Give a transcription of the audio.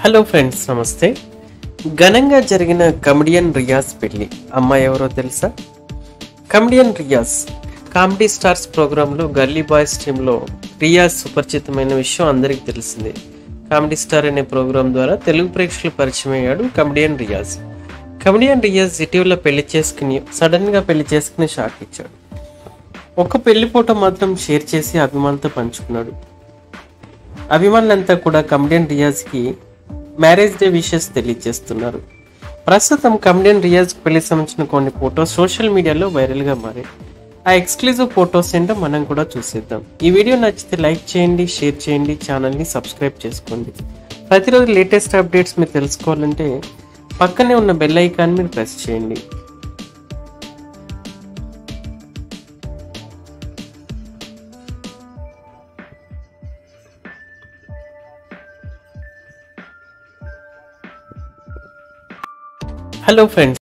hello friends నమస్తే ఘనంగా జరిగిన కమెడియన్ రియాజ్ పెళ్లి అమ్మాయి ఎవరో తెలుసా కమెడియన్ రియాజ్ కామెడీ స్టార్స్ ప్రోగ్రాంలో గల్లీ బాయ్స్ టీంలో రియాజ్ సుపరిచితమైన విషయం అందరికీ తెలిసిందే కామెడీ స్టార్ అనే ప్రోగ్రాం ద్వారా తెలుగు ప్రేక్షకులు పరిచయం అయ్యాడు కమెడియన్ రియాజ్ కమెడియన్ రియాజ్ ఇటీవల పెళ్లి చేసుకుని సడన్ గా పెళ్లి చేసుకుని షాక్ ఇచ్చాడు ఒక పెళ్లి ఫోటో మాత్రం షేర్ చేసి అభిమానులతో పంచుకున్నాడు అభిమానులంతా కూడా కమెడియన్ రియాజ్కి మ్యారేజ్ డే విషెస్ తెలియజేస్తున్నారు ప్రస్తుతం కమెడియన్ రియాజ్ పెళ్లి సంబంధించిన కొన్ని ఫొటోస్ సోషల్ మీడియాలో వైరల్గా మారాయి ఆ ఎక్స్క్లూజివ్ ఫొటోస్ ఏంటో మనం కూడా చూసేద్దాం ఈ వీడియో నచ్చితే లైక్ చేయండి షేర్ చేయండి ఛానల్ని సబ్స్క్రైబ్ చేసుకోండి ప్రతిరోజు లేటెస్ట్ అప్డేట్స్ మీరు తెలుసుకోవాలంటే పక్కనే ఉన్న బెల్ ఐకాన్ మీరు ప్రెస్ చేయండి హలో ఫ్రెండ్స్